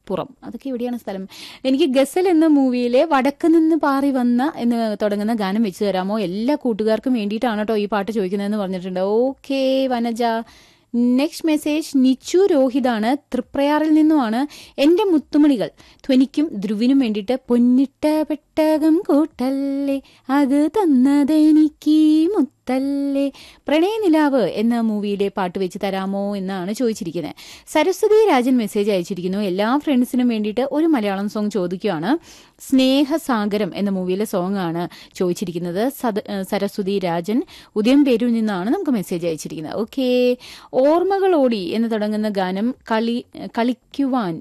കടപ്പുറം അതൊക്കെ എവിടെയാണ് സ്ഥലം എനിക്ക് ഗസൽ എന്ന മൂവിയിലെ വടക്ക് നിന്ന് പാറി വന്ന എന്ന് തുടങ്ങുന്ന ഗാനം വെച്ച് തരാമോ എല്ലാ കൂട്ടുകാർക്കും വേണ്ടിയിട്ടാണ് കേട്ടോ ഈ പാട്ട് ചോദിക്കുന്നതെന്ന് പറഞ്ഞിട്ടുണ്ട് okay Vanaja next message Nichu രോഹിതാണ് തൃപ്രയാറിൽ നിന്നുമാണ് എൻ്റെ മുത്തുമണികൾ ധ്വനിക്കും ധ്രുവിനും വേണ്ടിയിട്ട് പൊന്നിട്ട പെട്ടകം കൂട്ടല്ലേ അത് തന്നതെനിക്ക് മുത്തല്ലേ പ്രണയനിലാവ് എന്ന മൂവിയിലെ പാട്ട് വെച്ച് തരാമോ എന്നാണ് ചോദിച്ചിരിക്കുന്നത് സരസ്വതി രാജൻ മെസ്സേജ് അയച്ചിരിക്കുന്നു എല്ലാ ഫ്രണ്ട്സിനും വേണ്ടിയിട്ട് ഒരു മലയാളം സോങ് ചോദിക്കുകയാണ് സ്നേഹസാഗരം എന്ന മൂവിയിലെ സോങ് ആണ് ചോദിച്ചിരിക്കുന്നത് സദ- ഏഹ് സരസ്വതി രാജൻ ഉദയം പേരൂരിൽ നിന്നാണ് നമുക്ക് മെസ്സേജ് അയച്ചിരിക്കുന്നത് ഓക്കെ ഓർമ്മകളോടി എന്ന് തുടങ്ങുന്ന ഗാനം കളി കളിക്കുവാൻ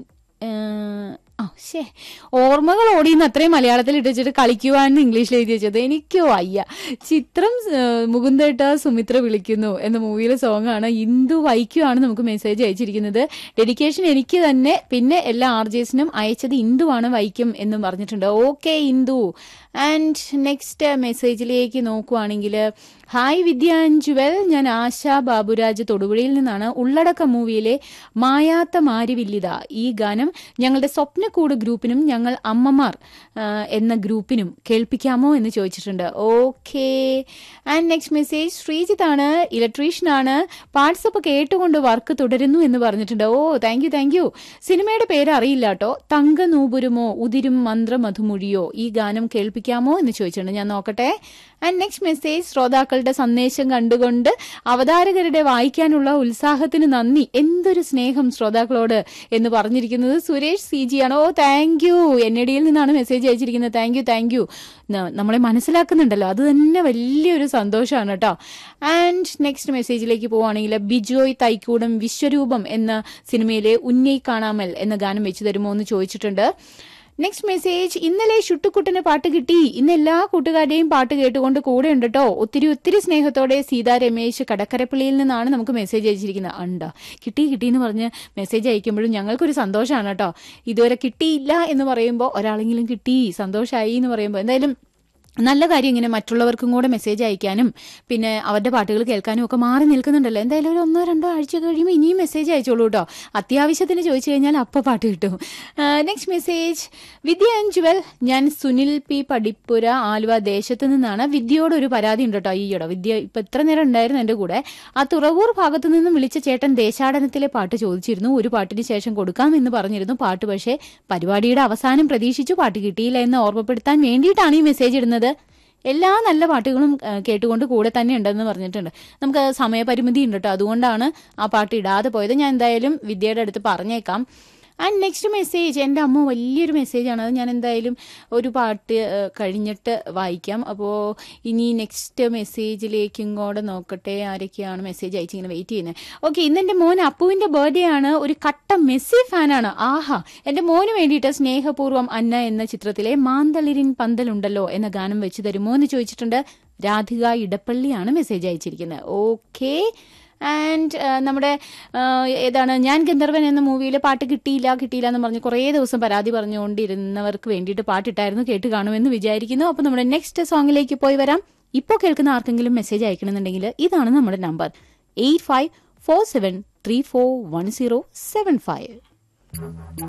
ഏഹ്, ആ ശേ ഓർമ്മകൾ ഓടിയെന്ന് അത്രയും മലയാളത്തിൽ ഇട്ട് വെച്ചിട്ട് കളിക്കുവാൻ ഇംഗ്ലീഷിൽ എഴുതി വെച്ചത് എനിക്കോ അയ്യ ചിത്രം ഏഹ്, മുകുന്ദേട്ട സുമിത്ര വിളിക്കുന്നു എന്ന മൂവിയിലെ സോങ് ആണ് ഇന്ദു വൈക്കുവാണ് നമുക്ക് മെസ്സേജ് അയച്ചിരിക്കുന്നത് ഡെഡിക്കേഷൻ എനിക്ക് തന്നെ പിന്നെ എല്ലാ ആർ ജെസിനും അയച്ചത് ഇന്ദുവാണ് വൈക്കും എന്നും പറഞ്ഞിട്ടുണ്ട് ഓക്കെ ഇന്ദു ആൻഡ് നെക്സ്റ്റ് മെസ്സേജിലേക്ക് നോക്കുവാണെങ്കിൽ ഹായ് വിദ്യാഞ്ജുവൽ ഞാൻ ആശ ബാബുരാജ് തൊടുപുഴയിൽ നിന്നാണ് ഉള്ളടക്ക മൂവിയിലെ മായാത്ത മാരിവില്ലിത ഈ ഗാനം ഞങ്ങളുടെ സ്വപ്നക്കൂട് ഗ്രൂപ്പിനും ഞങ്ങൾ അമ്മമാർ ആ, എന്ന ഗ്രൂപ്പിനും കേൾപ്പിക്കാമോ എന്ന് ചോദിച്ചിട്ടുണ്ട് ഓക്കെ ആൻഡ് നെക്സ്റ്റ് മെസ്സേജ് ശ്രീജിത്താണ് ഇലക്ട്രീഷ്യനാണ് പാർട്സപ്പ് കേട്ടുകൊണ്ട് വർക്ക് തുടരുന്നു എന്ന് പറഞ്ഞിട്ടുണ്ട് oh thank you thank you സിനിമയുടെ പേര് അറിയില്ല കേട്ടോ തങ്ക നൂപുരമോ ഉതിരും മന്ത്രമധുമൊഴിയോ ഈ ഗാനം കേൾപ്പിക്കാമോ എന്ന് ചോദിച്ചിട്ടുണ്ട് ഞാൻ നോക്കട്ടെ ആൻഡ് നെക്സ്റ്റ് മെസ്സേജ് ശ്രോതാക്കളുടെ സന്ദേശം കണ്ടുകൊണ്ട് അവതാരകരുടെ വായിക്കാനുള്ള ഉത്സാഹത്തിന് നന്ദി എന്തൊരു സ്നേഹം ശ്രോതാക്കളോട് എന്ന് പറഞ്ഞിരിക്കുന്നത് സുരേഷ് സി ജി ആണ് oh thank you N A ഡിയിൽ നിന്നാണ് മെസ്സേജ് അയച്ചിരിക്കുന്നത് താങ്ക് യു താങ്ക് യു നമ്മളെ മനസ്സിലാക്കുന്നുണ്ടല്ലോ അത് തന്നെ വലിയൊരു സന്തോഷമാണ് കേട്ടോ ആൻഡ് നെക്സ്റ്റ് മെസ്സേജിലേക്ക് പോവുകയാണെങ്കിൽ ബിജോയ് തൈക്കൂടം വിശ്വരൂപം എന്ന സിനിമയിലെ ഉന്നൈ കാണാമൽ എന്ന ഗാനം വെച്ച് തരുമോ എന്ന് ചോദിച്ചിട്ടുണ്ട് നെക്സ്റ്റ് മെസ്സേജ് ഇന്നലെ ഷുട്ടുക്കുട്ടന് പാട്ട് കിട്ടി ഇന്ന് എല്ലാ കൂട്ടുകാരുടെയും പാട്ട് കേട്ടുകൊണ്ട് കൂടെ ഉണ്ട് കേട്ടോ ഒത്തിരി ഒത്തിരി സ്നേഹത്തോടെ സീതാ രമേശ് കടക്കരപ്പള്ളിയിൽ നിന്നാണ് നമുക്ക് മെസ്സേജ് അയച്ചിരിക്കുന്നത് ഉണ്ട് കിട്ടി കിട്ടി എന്ന് പറഞ്ഞ് മെസ്സേജ് അയക്കുമ്പോഴും ഞങ്ങൾക്കൊരു സന്തോഷമാണ് കേട്ടോ ഇതുവരെ കിട്ടിയില്ല എന്ന് പറയുമ്പോൾ ഒരാളെങ്കിലും കിട്ടി സന്തോഷമായി എന്ന് പറയുമ്പോൾ എന്തായാലും നല്ല കാര്യം ഇങ്ങനെ മറ്റുള്ളവർക്കും കൂടെ മെസ്സേജ് അയക്കാനും പിന്നെ അവരുടെ പാട്ടുകൾ കേൾക്കാനും ഒക്കെ മാറി നിൽക്കുന്നുണ്ടല്ലോ എന്തായാലും ഒരു ഒന്നോ രണ്ടോ ആഴ്ച കഴിയുമ്പോൾ ഇനിയും മെസ്സേജ് അയച്ചോളൂ കേട്ടോ അത്യാവശ്യത്തിന് ചോദിച്ചു കഴിഞ്ഞാൽ അപ്പോൾ പാട്ട് കിട്ടും നെക്സ്റ്റ് മെസ്സേജ് വിദ്യ അഞ്ജുവൽ ഞാൻ സുനിൽ പി പടിപ്പുര ആലുവ ദേശത്ത് നിന്നാണ് വിദ്യയോട് ഒരു പരാതി ഉണ്ട് കേട്ടോ ഈയോടെ വിദ്യ ഇപ്പൊ എത്ര നേരം ഉണ്ടായിരുന്നു എൻ്റെ കൂടെ ആ തുറവൂർ ഭാഗത്തു നിന്നും വിളിച്ച ചേട്ടൻ ദേശാടനത്തിലെ പാട്ട് ചോദിച്ചിരുന്നു ഒരു പാട്ടിന് ശേഷം കൊടുക്കാം എന്ന് പറഞ്ഞിരുന്നു പാട്ട് പക്ഷേ പരിപാടിയുടെ അവസാനം പ്രതീക്ഷിച്ചു പാട്ട് കിട്ടിയില്ല എന്ന് ഓർമ്മപ്പെടുത്താൻ വേണ്ടിയിട്ടാണ് ഈ മെസ്സേജ് ഇടുന്നത് എല്ലാ നല്ല പാട്ടുകളും ആ, കേട്ടുകൊണ്ട് കൂടെ തന്നെ ഉണ്ടെന്ന് പറഞ്ഞിട്ടുണ്ട് നമുക്ക് സമയപരിമിതി ഉണ്ട് കേട്ടോ അതുകൊണ്ടാണ് ആ പാട്ട് ഇടാതെ പോയത് ഞാൻ എന്തായാലും വിദ്യയുടെ അടുത്ത് പറഞ്ഞേക്കാം ആൻഡ് നെക്സ്റ്റ് മെസ്സേജ് എൻ്റെ അമ്മ വലിയൊരു മെസ്സേജാണ് അത് ഞാൻ എന്തായാലും ഒരു പാട്ട് ആ, കഴിഞ്ഞിട്ട് വായിക്കാം അപ്പോൾ ഇനി നെക്സ്റ്റ് മെസ്സേജിലേക്കും കൂടെ നോക്കട്ടെ ആരൊക്കെയാണ് മെസ്സേജ് അയച്ചിങ്ങനെ വെയിറ്റ് ചെയ്യുന്നത് ഓക്കെ ഇന്ന് എൻ്റെ മോൻ അപ്പുവിൻ്റെ ബർത്ത്ഡേ ആണ് ഒരു കട്ട മെസ്സി ഫാനാണ് ആഹാ എൻ്റെ മോന് വേണ്ടിയിട്ട് സ്നേഹപൂർവ്വം അന്ന എന്ന ചിത്രത്തിലെ മാന്തളിരിൻ പന്തലുണ്ടല്ലോ എന്ന ഗാനം വെച്ച് തരുമോ എന്ന് ചോദിച്ചിട്ടുണ്ട് രാധിക ഇടപ്പള്ളിയാണ് മെസ്സേജ് അയച്ചിരിക്കുന്നത് ഓക്കെ ആൻഡ് നമ്മുടെ ആ, ഏതാണ് ഞാൻ ഗന്ധർവൻ എന്ന മൂവിയിൽ പാട്ട് കിട്ടിയില്ല കിട്ടിയില്ല എന്ന് പറഞ്ഞ് കുറേ ദിവസം പരാതി പറഞ്ഞുകൊണ്ടിരുന്നവർക്ക് വേണ്ടിയിട്ട് പാട്ടിട്ടായിരുന്നു കേട്ട് കാണുമെന്ന് വിചാരിക്കുന്നു അപ്പോൾ നമ്മുടെ നെക്സ്റ്റ് സോങ്ങിലേക്ക് പോയി വരാം ഇപ്പോൾ കേൾക്കുന്ന ആർക്കെങ്കിലും മെസ്സേജ് അയക്കണമെന്നുണ്ടെങ്കിൽ ഇതാണ് നമ്മുടെ number eight five four seven three four one zero seven five